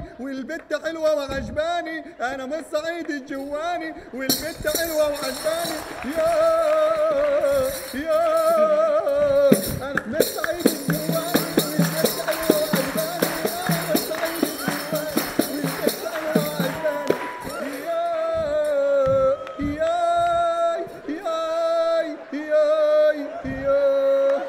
والبت حلوه وعجباني انا من الصعيد الجواني والبت حلوه وعجباني يا يا انا من الصعيد الجواني والبت حلوه وعجباني انا من الصعيد الجواني والبت حلوه وعجباني يا يا يا يا يا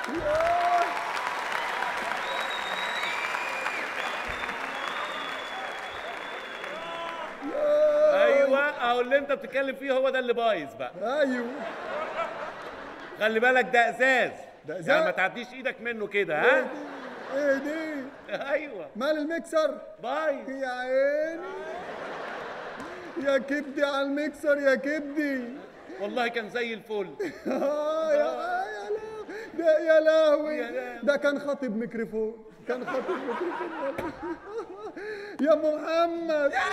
ايوه اهو اللي انت بتتكلم فيه هو ده اللي بايظ بقى ايوه خلي بالك ده ازاز ده إزاز؟ يعني ما تعديش ايدك منه كده ها ايه دي ايوه مال المكسر بايظ يا عيني يا كبدي على المكسر يا كبدي والله كان زي الفل آه يا يا لا ده يا لهوي يا لهوي. ده كان خاطب ميكروفون كان خاطب ميكروفون والله. يا ام محمد يا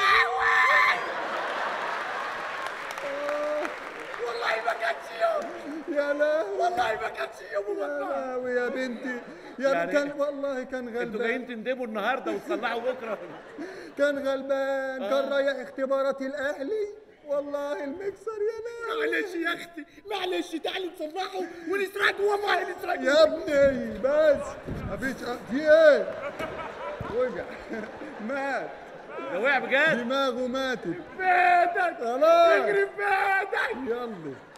والله ما كانش يوم يا لهوي والله ما كانش يوم يا لهوي يا بنتي يا يعني كان والله كان انتوا غلبان جايين تندبوا النهارده وتصلحوا بكره كان غلبان كان آه. رايح اختبارات الاهلي والله المكسر يا لهوي معلش يا اختي معلش تعالي نصلحه ونسرقه والله نسرقه يا ابني بس مفيش في ايه وقع مات ده وقع بجد دماغه ماتت بيتك خلاص اجري في بيتك يلا